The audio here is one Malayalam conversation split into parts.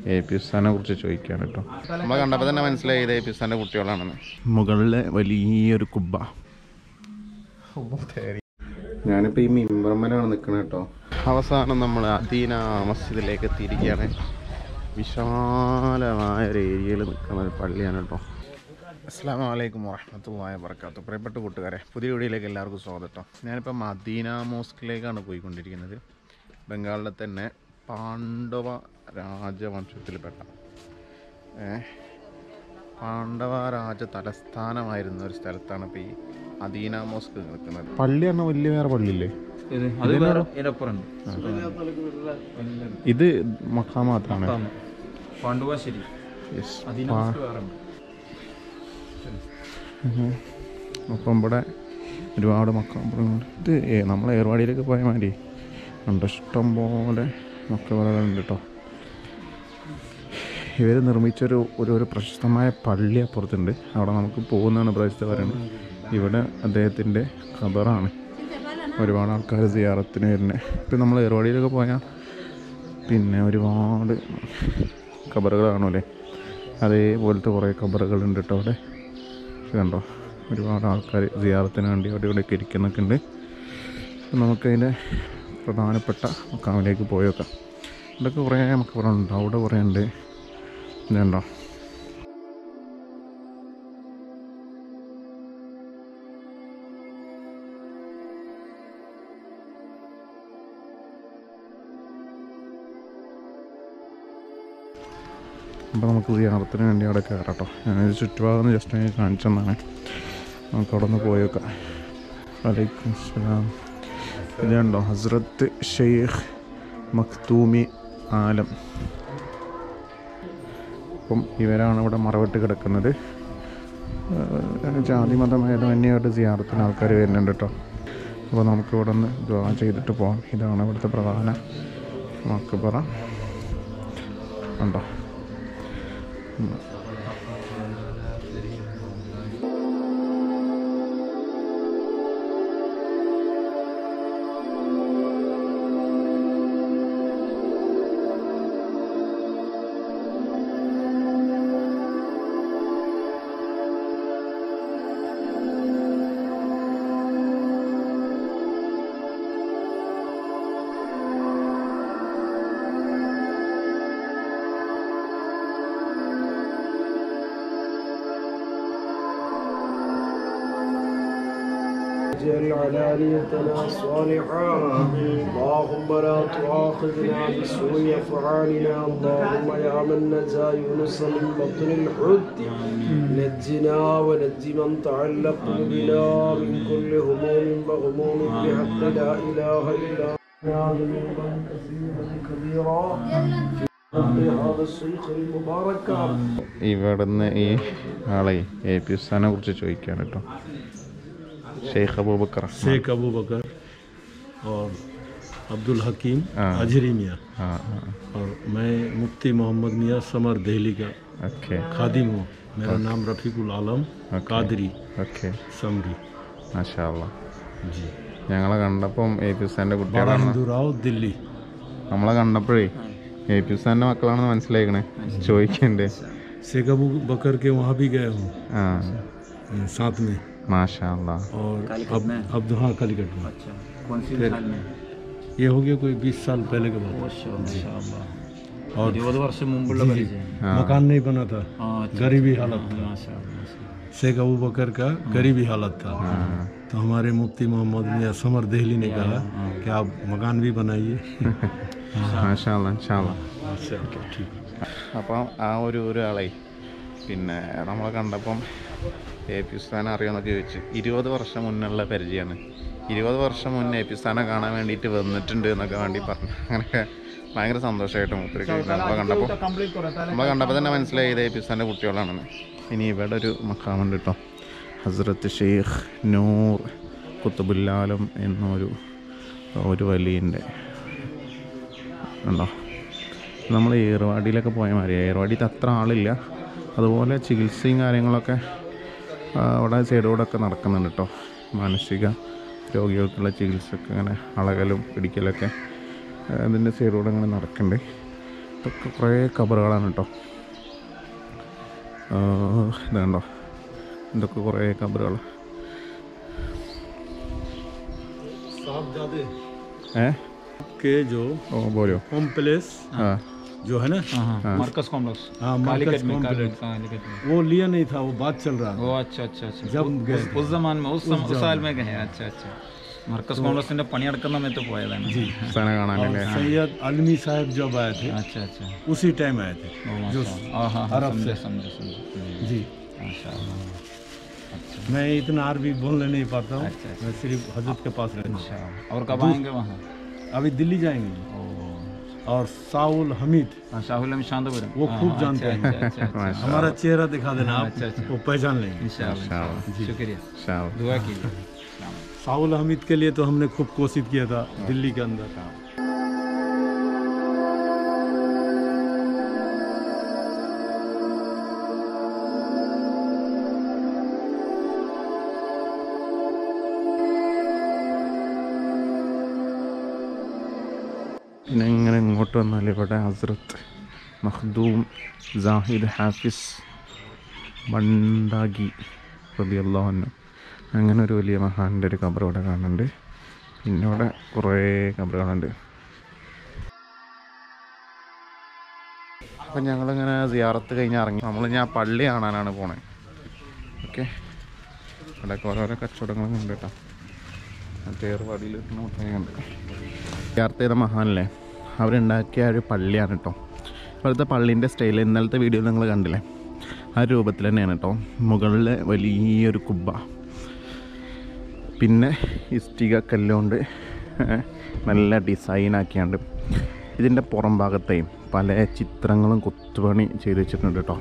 എ പി ഉസ്താനെ കുറിച്ച് ചോദിക്കാൻ കേട്ടോ നമ്മൾ കണ്ടപ്പോൾ തന്നെ മനസ്സിലായി ഇത് എ പി ഉസ്താൻ്റെ കുട്ടികളാണെന്ന് മുകളിലെ വലിയൊരു കുബ്ബ ഞാനിപ്പോൾ ഈ മിമ്പർമലാണ് നിൽക്കുന്നത് കേട്ടോ അവസാനം നമ്മൾ അദീന മസ്ജിദിലേക്ക് എത്തിയിരിക്കുകയാണ് വിശാലമായ ഒരു ഏരിയയിൽ നിൽക്കുന്ന ഒരു പള്ളിയാണ് കേട്ടോ അസ്സാം വലൈക്കും വാഹമത്തല്ലാ വർക്കാത്തു പ്രിയപ്പെട്ട കൂട്ടുകാരെ പുതിയ വീഡിയോയിലേക്ക് എല്ലാവർക്കും സ്വാഗതം കേട്ടോ ഞാനിപ്പോൾ മദീന മോസ്കിലേക്കാണ് പോയിക്കൊണ്ടിരിക്കുന്നത് ബംഗാളിലെ തന്നെ പാണ്ഡവ രാജവംശത്തിൽപ്പെട്ട ഏ, പാണ്ഡവ രാജ തലസ്ഥാനമായിരുന്ന ഒരു സ്ഥലത്താണ് ഇപ്പോൾ ഈ അദീന മോസ്ക് നിൽക്കുന്നത് പള്ളിയാണ് വലിയ വേറെ പള്ളിയില്ലേ ഇത് അത് വേറെ ഇതിനപ്പുറം ഇത് മക്കാമാത്താണ് പാണ്ഡുവാശ്ശേരി യെസ് അതിന് വേറെ ഉണ്ട്. അപ്പം ഇവിടെ ഒരുപാട് മക്കാമ്പുറങ്ങളുണ്ട് ഇത് ഏ- നമ്മൾ ഏർവാടിയിലേക്ക് പോയ മാതിരി ഉണ്ട് ഇഷ്ടം പോലെ മക്കബറകളുണ്ട് കേട്ടോ ഇവർ നിർമ്മിച്ചൊരു ഒരു ഒരു പ്രശസ്തമായ പള്ളി അപ്പുറത്തുണ്ട് അവിടെ നമുക്ക് പോകുന്നതാണ് പ്രദേശത്ത് പറയുന്നത് ഇവിടെ അദ്ദേഹത്തിൻ്റെ ഖബറാണ് ഒരുപാട് ആൾക്കാർ സിയാറത്തിന് വരുന്നത് ഇപ്പം നമ്മൾ ഏർവാടിയിലൊക്കെ പോയാൽ പിന്നെ ഒരുപാട് ഖബറുകൾ കാണൂലേ അതേപോലത്തെ കുറേ ഖബറുകളുണ്ട് കേട്ടോ അവിടെ ഇത് കണ്ടോ ഒരുപാട് ആൾക്കാർ സിയാറത്തിന് വേണ്ടി അവിടെ ഇവിടെയൊക്കെ ഇരിക്കുന്നൊക്കെ ഉണ്ട് അപ്പം നമുക്കതിൻ്റെ പ്രധാനപ്പെട്ട മക്കാമിലേക്ക് പോയി നോക്കാം ഇവിടെയൊക്കെ കുറേ മക്കബറുണ്ട് അവിടെ കുറേ ഉണ്ട് ഇതുണ്ടോ അപ്പോൾ നമുക്ക് സിയാറത്തിന് വേണ്ടി അവിടെ കയറാം കേട്ടോ ഞാനൊരു ചുറ്റുഭാഗം ജസ്റ്റ് ഒന്ന് കാണിച്ചു തന്നാണ് നമുക്ക് അവിടെ നിന്ന് പോയേക്കാം വലൈക്കും സ്ലാം ഇതുണ്ടോ ഹസ്രത്ത് ഷെയ്ഖ് മഖ്തൂമി ആലം അപ്പം ഇവരാണ് ഇവിടെ മറവിട്ട് കിടക്കുന്നത് ഏഹ് ജാതി മതഭേദമന്യമായിട്ട് സിയാറത്തിന് ആൾക്കാർ വരുന്നുണ്ട് കേട്ടോ അപ്പോൾ നമുക്ക് ഇവിടെ നിന്ന് ദ്വാ ചെയ്തിട്ട് പോകാം ഇതാണ് ഇവിടുത്തെ പ്രധാന മക്കബറ ഉണ്ടോ اجعل علانيتنا صالحا اللهم لا تؤاخذنا بسوء افعالنا اللهم يا من نجا يونس من بطن الحوت نجنا ونج من تعلق بنا من كل هموم مغموم بحق لا اله الا انت ذنوبا كثيرا كبيرا في هذا الشيخ المبارك ഇവിടുന്ന് ഈ ആളെ എ പി ഉസ്താനെ കുറിച്ച് ചോദിക്കാൻ കേട്ടോ ഷെയ്ഖ് അബൂബക്കർ शेख अबू बकर और अब्दुल हकीम हाँ। अजहरी मियाँ ആ और मैं मुफ्ती मोहम्मद मियाँ समर दिल्ली का ഓക്കെ खादिम हूँ मेरा नाम रफ़ीकुल आलम कादरी ഓക്കെ समरी മാഷാല്ല जी ഞങ്ങളെ കണ്ടപ്പം എ പി ഉസ്താൻ്റെ बड़ा കുട്ടികളാണ് हिंदू राव दिल्ली നമ്മളെ കണ്ടപ്പോഴേ എ പി ഉസ്താൻ്റെ മക്കളാണെന്ന് മനസ്സിലാക്കണേ ചോദിക്കണ്ടേ शेख अबू बकर के वहाँ भी गया हूँ ആ अ, साथ में മാഷാല്ല और अब अब हाँ कालीकट में अच्छा कौन सी साल में ये हो गया कोई बीस साल पहले के बाद और ഇരുപത് വർഷം മുമ്പുള്ള പരിചയം मकान नहीं बना था ആ, अच्छा, गरीबी हालत था മാഷാ അല്ലാ, മാഷാ അല്ലാ. शेख अबू बकर का गरीबी हालत था तो हमारे मुफ्ती मोहम्मद मियाँ समर दहली ने कहा कि आप मकान भी बनाइए മാഷാല്ല ഇൻഷാല്ല अच्छा ठीक അപ്പം ആ ഒരു ഒരാളെ പിന്നെ നമ്മളെ കണ്ടപ്പം എ പി ഉസ്താനെ അറിയാമെന്നൊക്കെ ചോദിച്ചു ഇരുപത് വർഷം മുന്നുള്ള പരിചയമാണ് ഇരുപത് വർഷം മുന്നേ എ പി ഉസ്താനെ കാണാൻ വേണ്ടിയിട്ട് വന്നിട്ടുണ്ട് എന്നൊക്കെ വേണ്ടി പറഞ്ഞു അങ്ങനെയൊക്കെ ഭയങ്കര സന്തോഷമായിട്ട് മൂപ്പർക്ക് നമ്മളെ കണ്ടപ്പോൾ നമ്മളെ കണ്ടപ്പോൾ തന്നെ മനസ്സിലായി ഇത് എ പി ഉസ്താൻ്റെ കുട്ടികളാണെന്ന് ഇനി ഇവിടെ ഒരു മക്കാമുണ്ട് കേട്ടോ ഹസ്രത്ത് ഷെയ്ഖ് നൂർ കുത്തുബുല്ലാലം എന്നൊരു ഒരു വലിയൻ്റെ ഉണ്ടോ നമ്മൾ ഏർവാടിയിലൊക്കെ പോയ മാതിരി ഏർവാടിയിൽ അത്ര ആളില്ല അതുപോലെ ചികിത്സയും കാര്യങ്ങളൊക്കെ ആ, അവിടെ സൈഡോടൊക്കെ നടക്കുന്നുണ്ട് കേട്ടോ മാനസിക രോഗികൾക്കുള്ള ചികിത്സയൊക്കെ അങ്ങനെ അളകലും പിടിക്കലൊക്കെ ആ, അതിൻ്റെ സൈഡോടെ അങ്ങനെ നടക്കണ്ടേ ഇതൊക്കെ കുറേ കബറുകളാണ് കേട്ടോ ഇതുണ്ടോ ഇതൊക്കെ കുറേ കബറുകൾ साहबजादे ഏ के जो ഓ പോരോ कॉम्प्लेक्स ആ जो है ना हाँ हाँ मरकज कॉम्प्लेक्स हाँ कालीकट मार्कस में कॉम्प्लेक्स कालीकट कालीकट में वो लिया नहीं था वो बात चल रहा ഓ था अच्छा अच्छा अच्छा जब उस- गए उस- उस जमान में उस सम- उस साल में गए अच्छा अच्छा മർക്കസ് കോൺഗ്രസിന്റെ പണിയെടുക്കുന്ന സമയത്ത് പോയതാണ് സ്ഥലം കാണാനല്ലേ और सैयद आलमी साहब जब आए थे अच्छा अच्छा उसी टाइम आए थे ओ माशाअल्लाह हाँ हाँ हाँ अरब समझे से। समझे समझे हम्म, जी माशाअल्लाह मैं इतना अरबी बोलने नहीं पाता हूँ अच्छा, अच्छा। मैं सिर्फ हजरत के पास रहता हूँ अच्छा और कब आएंगे वहाँ अभी दिल्ली जाएंगे ओ और साउल हमीद हाँ, शाहुल हम शांतपुरम वो हाँ, खूब हाँ, जानते अच्छा, हैं। अच्छा, अच्छा, अच्छा, हमारा चेहरा दिखा देना आप अच्छा, अच्छा। वो पहचान लेंगे इंशाल्लाह इंशाल्लाह। शुक्रिया ഷാവ് दुआ कीजिए अस्सलाम वालेकुम। साउल हमीद के लिए तो हमने खूब कोशिश किया था दिल्ली के अंदर പിന്നെ ഇങ്ങനെ ഇങ്ങോട്ട് വന്നാൽ ഇവിടെ ഹസ്രത്ത് മഖ്ദൂം ജാഹിദ് ഹാഫിസ് മണ്ടാഗി പ്രതിയല്ലാഹന്നു അങ്ങനെ ഒരു വലിയ മഹാൻ്റെ ഒരു കബർ ഇവിടെ കാണുന്നുണ്ട് പിന്നെ ഇവിടെ കുറേ കബറുകളുണ്ട് അപ്പം ഞങ്ങളിങ്ങനെ സിയാറത്ത് കഴിഞ്ഞ് ഇറങ്ങി നമ്മൾ ഞാൻ പള്ളി കാണാനാണ് പോണേ ഓക്കെ ഇവിടെയൊക്കെ ഓരോരോ കച്ചവടങ്ങളും ഉണ്ട് കേട്ടോ തേർവാടിയിൽ മുട്ടയുണ്ട് സിയാർത്ത് ചെയ്ത മഹാനല്ലേ അവരുണ്ടാക്കിയ ഒരു പള്ളിയാണ് കേട്ടോ ഇപ്പോഴത്തെ പള്ളീൻ്റെ സ്റ്റൈൽ ഇന്നലത്തെ വീഡിയോ നിങ്ങൾ കണ്ടില്ലേ ആ രൂപത്തിൽ തന്നെയാണ് കേട്ടോ മുകളിൽ വലിയൊരു കുബ്ബ പിന്നെ ഇഷ്ടിക കല്ലുകൊണ്ട് നല്ല ഡിസൈനാക്കിയാണ്ട് ഇതിൻ്റെ പുറം ഭാഗത്തെയും പല ചിത്രങ്ങളും കൊത്തുപണി ചെയ്ത് വെച്ചിട്ടുണ്ട് കേട്ടോ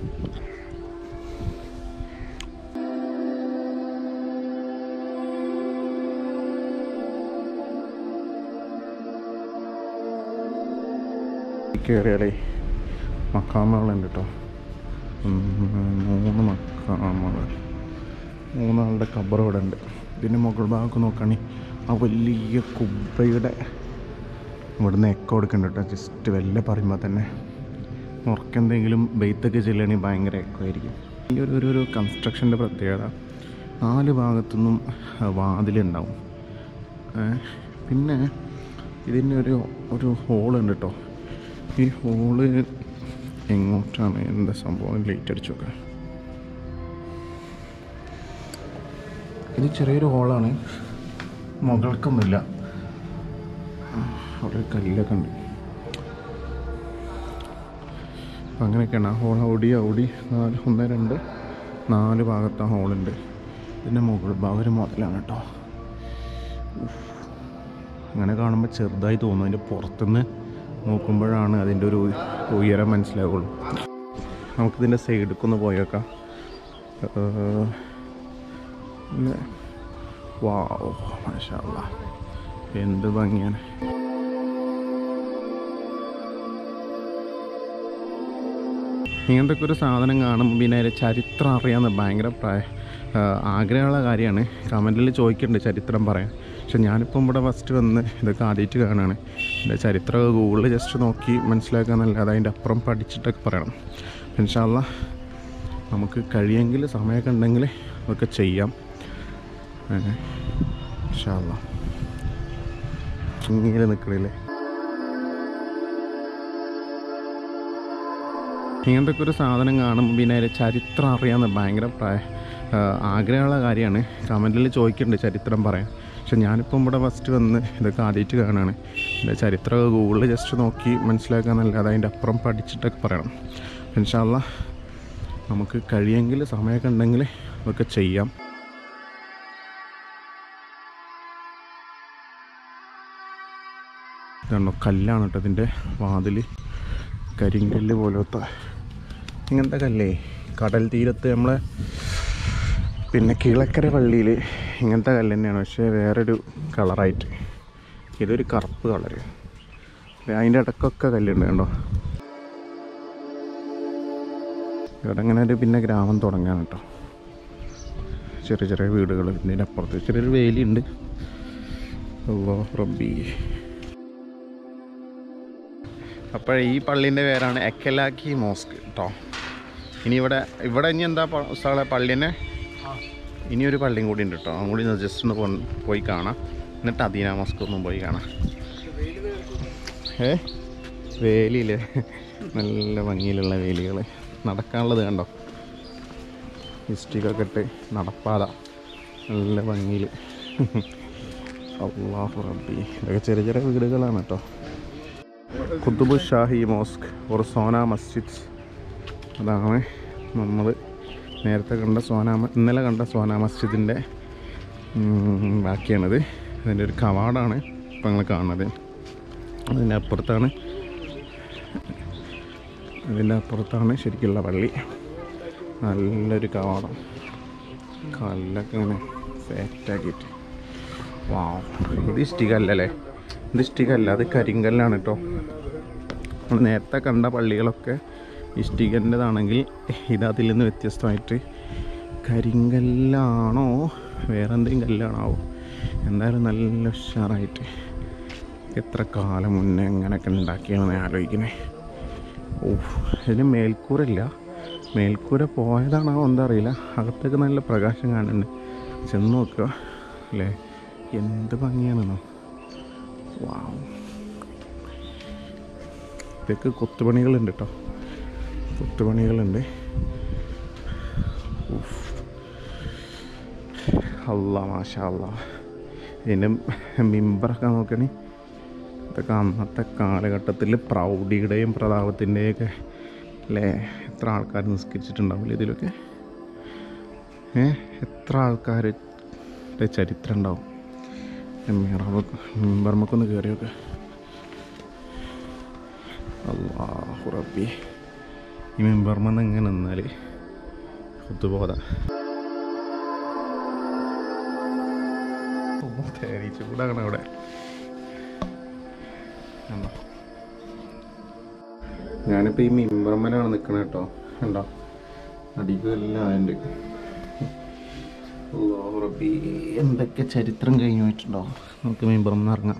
കയറിയാലേ മക്കാമകളുണ്ട് കേട്ടോ ഒന്ന് മൂന്ന് മക്കാമകൾ മൂന്നാളുടെ കബർ ഇവിടെ ഉണ്ട് ഇതിൻ്റെ മുകൾ ഭാഗമൊക്കെ നോക്കുകയാണെങ്കിൽ ആ വലിയ കുബ്ബയുടെ ഇവിടുന്ന് എക്കോ എടുക്കുന്നുണ്ട് കേട്ടോ ജസ്റ്റ് വല്ല പറയുമ്പോൾ തന്നെ ഉറക്കെന്തെങ്കിലും ബെയ്ത്തൊക്കെ ചെല്ലുകയാണെങ്കിൽ ഭയങ്കര എക്കോ ആയിരിക്കും ഈ ഒരു ഒരു ഒരു കൺസ്ട്രക്ഷൻ്റെ പ്രത്യേകത നാല് ഭാഗത്തുനിന്നും വാതിലുണ്ടാവും ഏ, പിന്നെ ഇതിൻ്റെ ഒരു ഒരു ഹോളുണ്ട് കേട്ടോ ഈ ഹോള് എങ്ങോട്ടാണ് എന്താ സംഭവം ലൈറ്റ് അടിച്ചു നോക്കാം ഇത് ചെറിയൊരു ഹോളാണ് മുകൾക്കൊന്നുമില്ല അവിടെ ഒരു കല്ലൊക്കെ ഉണ്ട് അപ്പം അങ്ങനെയൊക്കെയാണ് ആ ഹോൾ ഓടി ഓടി നാല് ഒന്ന് രണ്ട് നാല് ഭാഗത്ത് ആ ഹോളുണ്ട് ഇതിൻ്റെ മുകൾ ഭാഗം ഒരു മുതലാണ് കേട്ടോ ഉഫ്. അങ്ങനെ കാണുമ്പോൾ ചെറുതായി തോന്നും അതിൻ്റെ പുറത്തുനിന്ന് നോക്കുമ്പോഴാണ് അതിൻ്റെ ഒരു ഉയരം മനസ്സിലാവുള്ളൂ നമുക്കിതിൻ്റെ സൈഡിലേക്ക് ഒന്ന് പോയേക്കാം ഏഹ്, പിന്നെ വാവ് മാഷാ അല്ലാ. എന്ത് ഭംഗിയാണ് ഇങ്ങനത്തെ ഒക്കെ ഒരു സാധനം കാണുമ്പോൾ പിന്നെ അതിൻ്റെ ചരിത്രം അറിയാമെന്ന് ഭയങ്കര പ്രായ ആഹ് ആഗ്രഹമുള്ള കാര്യമാണ് കമൻറ്റിൽ ചോദിക്കുന്നുണ്ട് ചരിത്രം പറയാൻ പക്ഷെ ഞാനിപ്പം ഇവിടെ ഫസ്റ്റ് വന്ന് ഇതൊക്കെ ആദ്യമായിട്ട് കാണുകയാണ് എൻ്റെ ചരിത്രമൊക്കെ ഗൂഗിളിൽ ജസ്റ്റ് നോക്കി മനസ്സിലാക്കാന്നല്ലാതെ അതിൻ്റെ അപ്പുറം പഠിച്ചിട്ടൊക്കെ പറയണം ഇൻഷാല്ല നമുക്ക് കഴിയെങ്കിൽ സമയമൊക്കെ ഉണ്ടെങ്കിൽ അതൊക്കെ ചെയ്യാം ഇൻഷാല്ല ഇങ്ങനെ നിൽക്കണില്ലേ ഇങ്ങനത്തെ ഒക്കെ ഒരു സാധനം കാണുമ്പോൾ പിന്നെ അതിൻ്റെ ചരിത്രം അറിയാമെന്ന് ഭയങ്കര പ്രായ ആഹ് ആഗ്രഹമുള്ള കാര്യമാണ് കമൻറ്റിൽ ചോദിക്കുന്നുണ്ട് ചരിത്രം പറയാൻ പക്ഷെ ഞാനിപ്പം ഇവിടെ ഫസ്റ്റ് വന്ന് ഇതൊക്കെ ആദ്യമായിട്ട് കാണുകയാണ് എൻ്റെ ചരിത്രമൊക്കെ ഗൂഗിളിൽ ജസ്റ്റ് നോക്കി മനസ്സിലാക്കാന്നല്ലാതെ അതിൻ്റെ അപ്പുറം പഠിച്ചിട്ടൊക്കെ പറയണം ഇൻഷാല്ല നമുക്ക് കഴിയെങ്കിൽ സമയമൊക്കെ ഉണ്ടെങ്കിൽ അതൊക്കെ ചെയ്യാം ഇതുണ്ടോ കല്ലാണ് കേട്ടോ ഇതിൻ്റെ വാതിൽ കരിങ്കല്ല് പോലത്തെ ഇങ്ങനത്തെ കല്ലേ കടൽ തീരത്ത് നമ്മളെ പിന്നെ കിളക്കര പള്ളിയിൽ ഇങ്ങനത്തെ കല്ല് തന്നെയാണ് പക്ഷേ വേറൊരു കളറായിട്ട് ഇതൊരു കറുപ്പ് കളറ് അതിൻ്റെ ഇടക്കൊക്കെ കല്ലുണ്ട് കണ്ടോ ഇവിടെ അങ്ങനെ ഒരു പിന്നെ ഗ്രാമം തുടങ്ങാൻ കേട്ടോ ചെറിയ ചെറിയ വീടുകൾ ഇതിൻ്റെ അപ്പുറത്ത് ചെറിയൊരു വേലിയുണ്ട് അല്ലോ റബ്ബി അപ്പോൾ ഈ പള്ളീൻ്റെ പേരാണ് എക്കലാക്കി മോസ്ക് കേട്ടോ ഇനി ഇവിടെ ഇവിടെ ഇനി എന്താ പ- സ്ഥലം പള്ളി തന്നെ ഇനി ഒരു പള്ളിയും കൂടി ഉണ്ട് കേട്ടോ അതും കൂടി ജസ്റ്റ് ഒന്ന് പോ- പോയി കാണാം എന്നിട്ട് അദീന മോസ്ക് ഒന്നും പോയി കാണാം ഏ വേലിയില്ലേ നല്ല ഭംഗിയിലുള്ള വേലികൾ നടക്കാനുള്ളത് കണ്ടോ ഇസ്റ്റിക്കൊക്കെ ഇട്ട് നടപ്പാത നല്ല ഭംഗിയിൽ അള്ളാഹു റബ്ബി ഇതൊക്കെ ചെറിയ ചെറിയ വീടുകളാണ് കേട്ടോ കുത്തുബു ഷാഹി മോസ്ക് ഓർ സോന മസ്ജിദ് അതാണ് നമ്മൾ നേരത്തെ കണ്ട സോന മ- ഇന്നലെ കണ്ട സോന മസ്ജിദിൻ്റെ ഉം, ബാക്കിയാണിത് അതിൻ്റെ ഒരു കവാടാണ് ഇപ്പം നിങ്ങൾ കാണുന്നത് അതിൻ്റെ അപ്പുറത്താണ് അതിൻ്റെ അപ്പുറത്താണ് ശരിക്കുള്ള പള്ളി നല്ലൊരു കവാടം കല്ലൊക്കെ ഇങ്ങനെ സെറ്റാക്കിയിട്ട് വാവ് ഇത് ഇഷ്ടികല്ലല്ലേ ഇത് ഇഷ്ടികല്ല അത് കരിങ്കല്ലാണ് കേട്ടോ നമ്മൾ നേരത്തെ കണ്ട പള്ളികളൊക്കെ ഇഷ്ടികൻ്റെതാണെങ്കിൽ ഇത് അതിൽ നിന്ന് വ്യത്യസ്തമായിട്ട് കരിങ്കല്ലാണോ വേറെ എന്തെങ്കിലും കല്ലാണോ എന്തായാലും നല്ല ഉഷാറായിട്ട് എത്ര കാലം മുന്നേ എങ്ങനെയൊക്കെ ഉണ്ടാക്കിയാണെന്ന് ആലോചിക്കണേ ഓ ഇതിന് മേൽക്കൂരല്ല മേൽക്കൂര പോയതാണോ എന്താ അറിയില്ല അകത്തേക്ക് നല്ല പ്രകാശം കാണുന്നുണ്ട് ചെന്ന് നോക്കുക അല്ലേ എന്ത് ഭംഗിയാണെന്നോ വാവ് ഇതൊക്കെ കൊത്തുപണികളുണ്ട് കേട്ടോ കൊത്തുപണികളുണ്ട് ഉഫ്. അല്ലാ മാഷാ അല്ലാ ഇതിൻ്റെ മിമ്പറൊക്കെ നോക്കണേ ഇതൊക്കെ അന്നത്തെ കാലഘട്ടത്തിൽ പ്രൗഢിയുടെയും പ്രതാപത്തിൻ്റെയൊക്കെ അല്ലേ എത്ര ആൾക്കാർ നിസ്കരിച്ചിട്ടുണ്ടാവില്ലേ ഇതിലൊക്കെ ഏ എത്ര ആൾക്കാരുടെ ചരിത്രം ഉണ്ടാവും മിറമൊക്കെ മിമ്പർമൊക്കൊന്ന് കയറിയൊക്കെ അള്ളാഹു റബ്ബി ഈ മിമ്പർമെന്ന് ഇങ്ങനെ നിന്നാൽ ഒത്തുപോതാ തേനീച്ച കൂടാണ് അവിടെ കണ്ടോ ഞാനിപ്പോൾ ഈ മിമ്പർമലാണ് നിൽക്കണത് കേട്ടോ കണ്ടോ അടിക്കെല്ലാം അതിൻ്റെ അല്ലാഹു റബ്ബി എന്തൊക്കെ ചരിത്രം കഴിഞ്ഞു പോയിട്ടുണ്ടോ നമുക്ക് മിമ്പറന്ന് ഇറങ്ങാം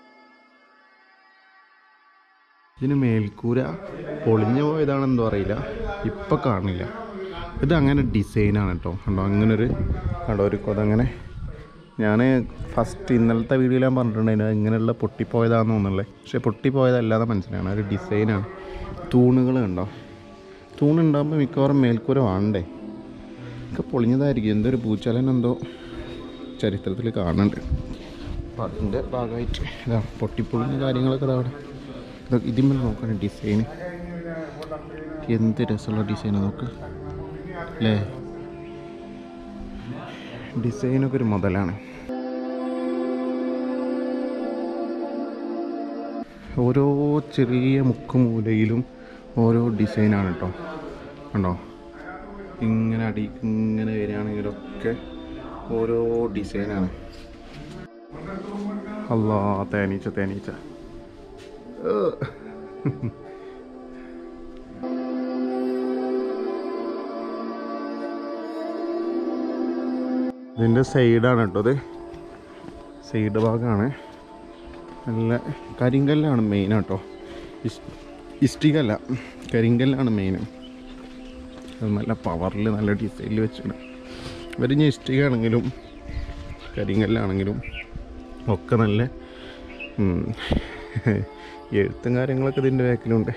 ഇതിന് മേൽക്കൂര പൊളിഞ്ഞു പോയതാണെന്തോ അറിയില്ല ഇപ്പം കാണില്ല ഇത് അങ്ങനെ ഡിസൈനാണ് കേട്ടോ കണ്ടോ അങ്ങനെ ഒരു കണ്ടോ ഒരു കൊതങ്ങനെ ഞാൻ ഫസ്റ്റ് ഇന്നലത്തെ വീഡിയോയിൽ ഞാൻ പറഞ്ഞിട്ടുണ്ടായിരുന്നു ഇങ്ങനെയുള്ള പൊട്ടിപ്പോയതാണെന്ന് തോന്നുന്നുള്ളത് പക്ഷേ പൊട്ടിപ്പോയതല്ലാതെ മനസ്സിലാണ് ഒരു ഡിസൈനാണ് തൂണുകൾ കണ്ടോ തൂണുണ്ടാകുമ്പോൾ മിക്കവാറും മേൽക്കൂര വേണ്ടേ ഒക്കെ പൊളിഞ്ഞതായിരിക്കും എന്തൊരു പൂച്ചലൻ എന്തോ ചരിത്രത്തിൽ കാണുന്നുണ്ട് അപ്പം അതിൻ്റെ ഭാഗമായിട്ട് ഇതാ പൊട്ടിപ്പൊളിഞ്ഞ കാര്യങ്ങളൊക്കെ ഇതാ അവിടെ ഇതൊക്കെ ഇതിന്മേൽ നോക്കണം ഡിസൈൻ എന്ത് രസമുള്ള ഡിസൈനാണ് നോക്ക് അല്ലേ ഡിസൈനൊക്കെ ഒരു മുതലാണ് ഓരോ ചെറിയ മുക്കുമൂലയിലും ഓരോ ഡിസൈനാണ് കേട്ടോ കണ്ടോ ഇങ്ങനെ അടി ഇങ്ങനെ വരികയാണെങ്കിലൊക്കെ ഓരോ ഡിസൈനാണ് അല്ലാ തേനീച്ച തേനീച്ച ഏഹ്. ഇതിൻ്റെ സൈഡാണ് കേട്ടോ ഇത് സൈഡ് ഭാഗമാണ് നല്ല കരിങ്കല്ലാണ് മെയിൻ കേട്ടോ ഇസ് ഇഷ്ടികല്ല കരിങ്കല്ലാണ് മെയിൻ അത് നല്ല പവറിൽ നല്ല ഡിസൈനിൽ വെച്ചിട്ട് ഇവർ ഇനി ഇഷ്ടിക ആണെങ്കിലും കരിങ്കല്ലാണെങ്കിലും ഒക്കെ നല്ല ഉം, എഴുത്തും കാര്യങ്ങളൊക്കെ ഇതിൻ്റെ ബാക്കിലുണ്ട്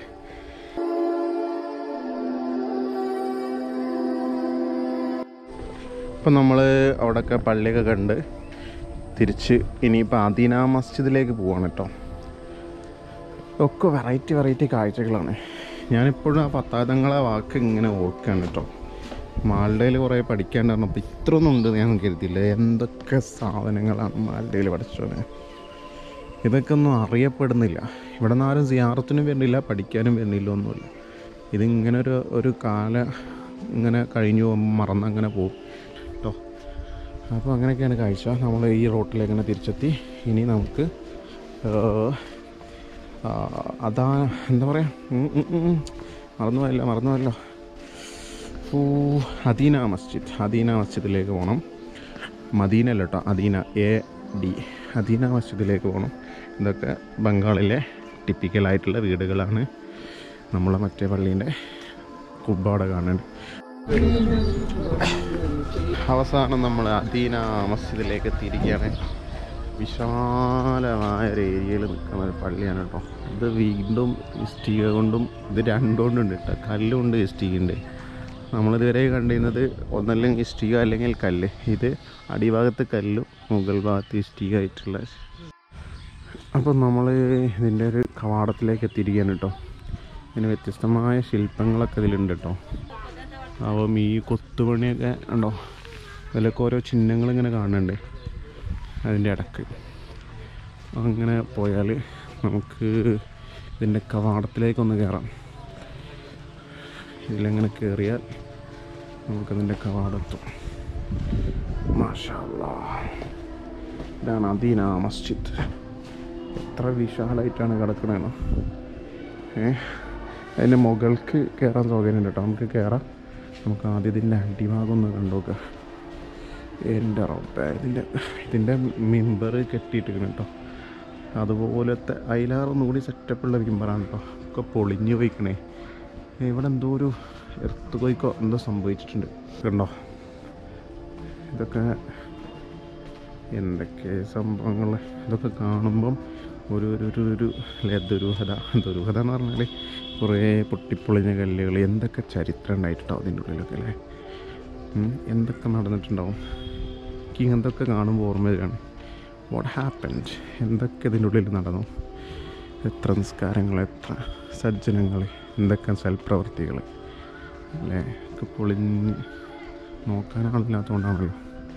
ഇപ്പം നമ്മൾ അവിടെയൊക്കെ പള്ളിയൊക്കെ കണ്ട് തിരിച്ച് ഇനിയിപ്പോൾ അദീന മസ്ജിദിലേക്ക് പോവാണ് കേട്ടോ ഒക്കെ വെറൈറ്റി വെറൈറ്റി കാഴ്ചകളാണ് ഞാനിപ്പോഴും ആ പത്താതങ്ങളെ വാക്ക് ഇങ്ങനെ ഓർക്കുകയാണ് കേട്ടോ മാൽഡയിൽ കുറേ പഠിക്കാണ്ട് പറഞ്ഞപ്പോൾ ഇത്രയൊന്നും ഉണ്ട് ഞാൻ കരുതിയില്ല എന്തൊക്കെ സാധനങ്ങളാണ് മാൽഡയിൽ പഠിച്ചത് ഇതൊക്കെ ഒന്നും അറിയപ്പെടുന്നില്ല ഇവിടെ നിന്ന് ആരും സിയാറത്തിനും വരുന്നില്ല പഠിക്കാനും വരുന്നില്ല ഒന്നുമില്ല ഇതിങ്ങനെ ഒരു ഒരു കാല ഇങ്ങനെ കഴിഞ്ഞു പോകുമ്പോൾ മറന്നങ്ങനെ പോകും കേട്ടോ അപ്പോൾ അങ്ങനെയൊക്കെയാണ് കാഴ്ച നമ്മൾ ഈ റോട്ടിലേക്ക് തന്നെ തിരിച്ചെത്തി ഇനി നമുക്ക് ഏഹ്, ആ, അതാ എന്താ പറയുക മറന്നുപോയല്ലോ മറന്നുപോയല്ലോ ഓ അദീന മസ്ജിദ് അദീന മസ്ജിദിലേക്ക് പോകണം മദീന അല്ല കേട്ടോ അദീന എ ഡി അദീന മസ്ജിദിലേക്ക് പോകണം ഇതൊക്കെ ബംഗാളിലെ ടിപ്പിക്കലായിട്ടുള്ള വീടുകളാണ് നമ്മളെ മറ്റേ പള്ളീൻ്റെ കുബ്ബാടെ കാണുന്നുണ്ട് അവസാനം നമ്മൾ അദീന മസ്ജിദിലേക്ക് എത്തിയിരിക്കുകയാണ് വിശാലമായ ഒരു ഏരിയയിൽ നിൽക്കുന്ന ഒരു പള്ളിയാണ് കേട്ടോ ഇത് വീണ്ടും ഇഷ്ടിക കൊണ്ടും ഇത് രണ്ടുകൊണ്ടുണ്ട് കേട്ടോ കല്ലുണ്ട് ഇഷ്ടികയുണ്ട് നമ്മളിതുവരെ കണ്ടിരുന്നത് ഒന്നല്ലെങ്കിൽ ഇഷ്ടിക അല്ലെങ്കിൽ കല്ല് ഇത് അടിഭാഗത്ത് കല്ലും മുകൾ ഭാഗത്ത് ഇഷ്ടിക ആയിട്ടുള്ള അപ്പം നമ്മൾ ഇതിൻ്റെ ഒരു കവാടത്തിലേക്ക് എത്തിയിരിക്കുകയാണ് കേട്ടോ ഇതിന് വ്യത്യസ്തമായ ശില്പങ്ങളൊക്കെ ഇതിലുണ്ട് കേട്ടോ അപ്പം ഈ കൊത്തുപണിയൊക്കെ ഉണ്ടോ അതിലൊക്കെ ഓരോ ചിഹ്നങ്ങൾ ഇങ്ങനെ കാണുന്നുണ്ട് അതിൻ്റെ ഇടക്ക് അങ്ങനെ പോയാൽ നമുക്ക് ഇതിൻ്റെ കവാടത്തിലേക്കൊന്ന് കയറാം ഇതിലങ്ങനെ കയറിയാൽ നമുക്കതിൻ്റെ കവാടത്തും മാഷാ അല്ലാ. ഇതാണ് അദീന മസ്ജിദ് എത്ര വിശാലമായിട്ടാണ് കിടക്കണേന്ന് ഏ അതിൻ്റെ മുകൾക്ക് കയറാൻ സൗകര്യമുണ്ട് കേട്ടോ നമുക്ക് കയറാം നമുക്ക് ആദ്യം ഇതിൻ്റെ അടിഭാഗം ഒന്ന് കണ്ടുനോക്കാം എൻ്റെ റബ്ബേ ഇതിൻ്റെ ഇതിൻ്റെ മിമ്പർ കെട്ടിയിട്ടിരിക്കണം കേട്ടോ അതുപോലത്തെ അതിലാറൊന്നും കൂടി സെറ്റപ്പുള്ള മിമ്പറാണ് കേട്ടോ ഒക്കെ പൊളിഞ്ഞു പോയിക്കണേ ഇവിടെ എന്തോ ഒരു എർത്ത് കോയിക്കോ എന്തോ സംഭവിച്ചിട്ടുണ്ട് കണ്ടോ ഇതൊക്കെ എന്തൊക്കെ സംഭവങ്ങൾ ഇതൊക്കെ കാണുമ്പം ഒരു ഒരു ഒരു ഒരു അല്ലേ ദുരൂഹത ദുരൂഹത എന്ന് പറഞ്ഞാൽ കുറേ പൊട്ടിപ്പൊളിഞ്ഞ കല്ലുകൾ എന്തൊക്കെ ചരിത്രം ഉണ്ടായിട്ടുണ്ടാവും അതിൻ്റെ ഉള്ളിലൊക്കെ അല്ലേ ഉം, എന്തൊക്കെ നടന്നിട്ടുണ്ടാവും എനിക്ക് ഇങ്ങനത്തൊക്കെ കാണുമ്പോൾ ഓർമ്മ വരികയാണ് വാട്ട് ഹാപ്പൻഡ് എന്തൊക്കെ ഇതിൻ്റെ ഉള്ളിൽ നടന്നു എത്ര നിസ്കാരങ്ങൾ എത്ര സജ്ജനങ്ങൾ എന്തൊക്കെ സൽപ്രവർത്തികൾ അല്ലേ ഒക്കെ പൊളിഞ്ഞ് നോക്കാനാളില്ലാത്തതുകൊണ്ടാണല്ലോ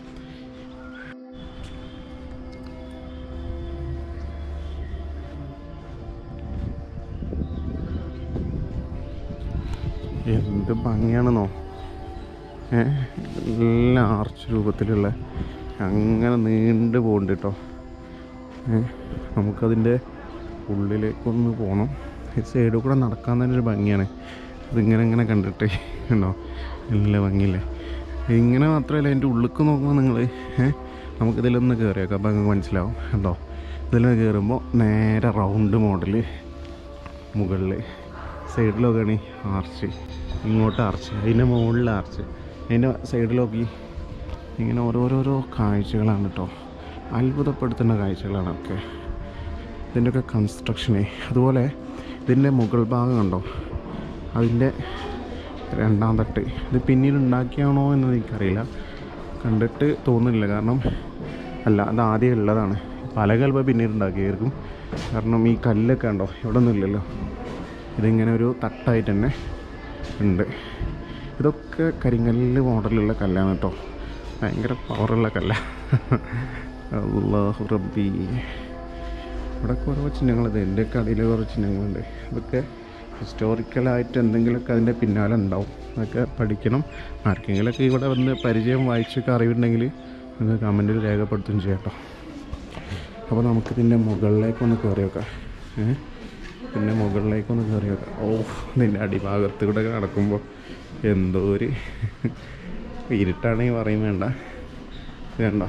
എന്ത് ഭംഗിയാണെന്നോ ഏ എല്ലാം ആർച്ച് രൂപത്തിലുള്ള അങ്ങനെ നീണ്ടു പോകുന്നുണ്ട് കേട്ടോ ഏ നമുക്കതിൻ്റെ ഉള്ളിലേക്കൊന്ന് പോകണം ഈ സൈഡിൽ കൂടെ നടക്കാൻ തന്നെ ഒരു ഭംഗിയാണ് ഇതിങ്ങനെ ഇങ്ങനെ കണ്ടിട്ട് ഉണ്ടോ നല്ല ഭംഗിയില്ലേ ഇങ്ങനെ മാത്രമല്ല അതിൻ്റെ ഉള്ളിലേക്ക് നോക്കുമ്പോൾ നിങ്ങൾ ഏ നമുക്കിതിലൊന്ന് കയറിയേക്കാം അപ്പം നിങ്ങൾക്ക് മനസ്സിലാവും ഉണ്ടോ ഇതിൽ കയറുമ്പോൾ നേരെ റൗണ്ട് മോഡൽ മുകളിൽ സൈഡിലൊക്കെയാണ് ആർച്ച് ഇങ്ങോട്ട് ആർച്ച് അതിൻ്റെ മുകളിൽ ആർച്ച് അതിൻ്റെ സൈഡിലൊക്കെ ഇങ്ങനെ ഓരോരോരോ കാഴ്ചകളാണ് കേട്ടോ അത്ഭുതപ്പെടുത്തുന്ന കാഴ്ചകളാണ് ഒക്കെ ഇതിൻ്റെയൊക്കെ കൺസ്ട്രക്ഷനെ അതുപോലെ ഇതിൻ്റെ മുകൾ ഭാഗം കണ്ടോ അതിൻ്റെ രണ്ടാം തട്ട് ഇത് പിന്നീട് ഉണ്ടാക്കിയാണോ എന്ന് എനിക്കറിയില്ല കണ്ടിട്ട് തോന്നുന്നില്ല കാരണം അല്ല അത് ആദ്യം ഉള്ളതാണ് പല കൽപ്പ പിന്നീട് ഉണ്ടാക്കിയായിരിക്കും കാരണം ഈ കല്ലൊക്കെ ഉണ്ടോ ഇവിടെ ഒന്നും ഇല്ലല്ലോ ഇതിങ്ങനെ ഒരു തട്ടായിട്ട് തന്നെ ഉണ്ട് ഇതൊക്കെ കരിങ്കല്ല് മോഡലുള്ള കല്ലാണ് കേട്ടോ ഭയങ്കര പവറുള്ള കല്ല അള്ളാഹു റബ്ബി ഇവിടെ കുറേ ചിഹ്നങ്ങളുണ്ട് എൻ്റെയൊക്കെ അടിയിൽ കുറേ ചിഹ്നങ്ങളുണ്ട് ഇതൊക്കെ ഹിസ്റ്റോറിക്കലായിട്ട് എന്തെങ്കിലുമൊക്കെ അതിൻ്റെ പിന്നാലെ ഉണ്ടാവും അതൊക്കെ പഠിക്കണം ആർക്കെങ്കിലുമൊക്കെ ഇവിടെ വന്ന് പരിചയം വായിച്ചൊക്കെ അറിവുണ്ടെങ്കിൽ നിങ്ങൾ കമൻറ്റിൽ രേഖപ്പെടുത്തുകയും ചെയ്യാം കേട്ടോ അപ്പോൾ നമുക്കിതിൻ്റെ മുകളിലേക്കൊന്ന് കയറി വെക്കാം ഏ പിന്നെ മുകളിലേക്കൊന്ന് കയറി വെക്കാം ഓ ഇതിൻ്റെ അടിഭാഗത്ത് കൂടെ നടക്കുമ്പോൾ എന്തോ ഒരു ഇരുട്ടാണെങ്കിൽ പറയും വേണ്ട ഇത് കണ്ടോ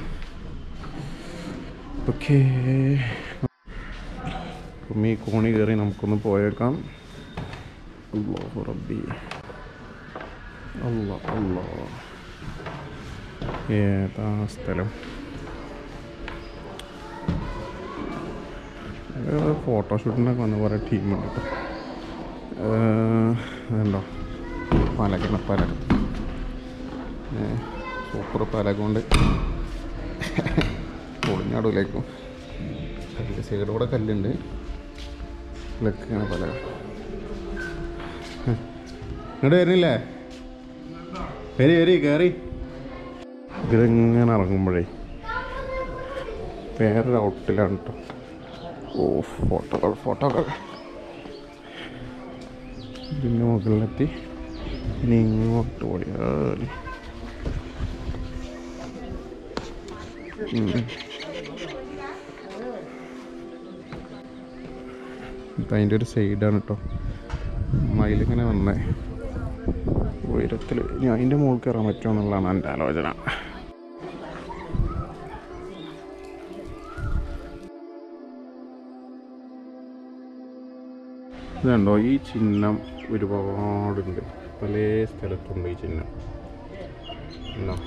ഓക്കേ അപ്പം ഈ കോണി കയറി നമുക്കൊന്ന് പോയേക്കാം അല്ലാഹു റബ്ബി അല്ല അല്ല ഏതാ സ്ഥലം ഫോട്ടോഷൂട്ടിനൊക്കെ വന്ന കുറേ ടീമുണ്ട് കേട്ടോ അതുണ്ടോ പലകാണ് പലക സൂപ്പർ പലക കൊണ്ട് പൊളിഞ്ഞാടൂലേക്കും കല്ല് സൈഡ് കൂടെ കല്ലുണ്ട് ഇതൊക്കെയാണ് പലക ഇങ്ങോട്ട് വരുന്നില്ലേ വരി വരി കയറി ഇതിങ്ങനെ ഇറങ്ങുമ്പോഴേ വേറൊരു ഔട്ടിലാണ് കേട്ടോ ഓ ഫോട്ടോകൾ ഫോട്ടോകൾ ഇതിൻ്റെ മുകളിലെത്തി ഇനി ഇങ്ങോട്ട് പോയാൽ ഉം. ഇത് അതിൻ്റെ ഒരു സൈഡാണ് കേട്ടോ മയിലിങ്ങനെ വന്നേ ഉയരത്തിൽ ഇനി അതിൻ്റെ മുകളിൽ കയറാൻ പറ്റുമോ എന്നുള്ളതാണ് എൻ്റെ ആലോചന ഇതുണ്ടോ ഈ ചിഹ്നം ഒരുപാടുണ്ട് പല സ്ഥലത്തുണ്ട് ഈ ചിഹ്നം ഉണ്ടോ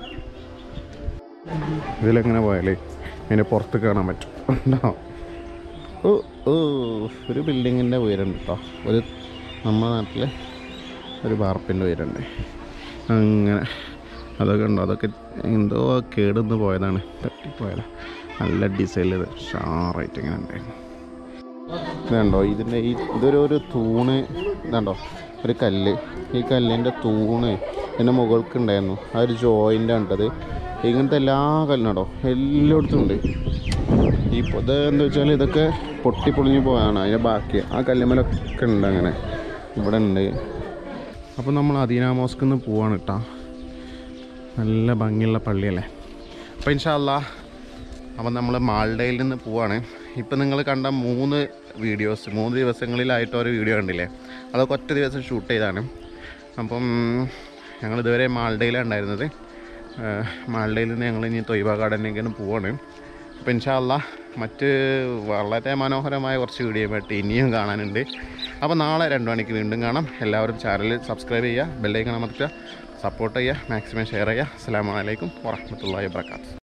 ഇതിലെങ്ങനെ പോയാലേ അതിൻ്റെ പുറത്ത് കാണാൻ പറ്റും ഉണ്ടോ ഓ ഓ ഒരു ബിൽഡിങ്ങിൻ്റെ ഉയരമുണ്ട് കേട്ടോ ഒരു നമ്മുടെ നാട്ടിലെ ഒരു വാർപ്പിൻ്റെ ഉയരമുണ്ട് അങ്ങനെ അതൊക്കെ ഉണ്ടോ അതൊക്കെ എന്തോ കേടുന്ന് പോയതാണ് തട്ടിപ്പോയതാ നല്ല ഡിസൈനിൽ ഇത് ഷാറായിട്ട് ഇങ്ങനെ ഉണ്ടായിരുന്നു ഇതുണ്ടോ ഇതിൻ്റെ ഈ ഇതൊരു ഒരു തൂണ് ഇതുണ്ടോ ഒരു കല്ല് ഈ കല്ലിൻ്റെ തൂണ് ഇതിൻ്റെ മുകൾക്ക് ഉണ്ടായിരുന്നു ആ ഒരു ജോയിൻ്റ് ഉണ്ടത് ഇങ്ങനത്തെ എല്ലാ കല്ലുണ്ടോ എല്ലായിടത്തും ഉണ്ട് ഈ പൊ- ഇത് എന്താ വെച്ചാൽ ഇതൊക്കെ പൊട്ടി പൊളിഞ്ഞു പോയതാണ് അതിൻ്റെ ബാക്കി ആ കല്ലുമ്മലൊക്കെ ഉണ്ട് അങ്ങനെ ഇവിടെ ഉണ്ട് അപ്പോൾ നമ്മൾ അദീന മോസ്കിൽ നിന്ന് പോവാണ് കേട്ടോ നല്ല ഭംഗിയുള്ള പള്ളിയല്ലേ അപ്പോൾ ഇൻഷാല്ല അപ്പം നമ്മൾ മാൾഡയിൽ നിന്ന് പോവാണ് ഇപ്പം നിങ്ങൾ കണ്ട മൂന്ന് വീഡിയോസ് മൂന്ന് ദിവസങ്ങളിലായിട്ട് ഒരു വീഡിയോ കണ്ടില്ലേ അതൊക്കെ ഒറ്റ ദിവസം ഷൂട്ട് ചെയ്താണ് അപ്പം ഞങ്ങൾ ഇതുവരെ മാൾഡയിലാണ് ഉണ്ടായിരുന്നത് ഏഹ് മാൾഡയിൽ നിന്ന് ഞങ്ങൾ ഇനി തൊയ്ബ ഗാർഡനിലേക്കാണ് പോവാണ് അപ്പോൾ ഇൻഷാല്ല മറ്റ് വളരെ മനോഹരമായ കുറച്ച് വീഡിയോയുമായിട്ട് ഇനിയും കാണാനുണ്ട് അപ്പോൾ നാളെ രണ്ട് മണിക്ക് വീണ്ടും കാണാം എല്ലാവരും ചാനൽ സബ്സ്ക്രൈബ് ചെയ്യുക ബെല്ലൈക്കൺ അമർത്തുക സപ്പോർട്ട് ചെയ്യുക മാക്സിമം ഷെയർ ചെയ്യുക അസ്സാം വലൈക്കും വറഹമത്തല്ലാ വാബർക്കാത്തു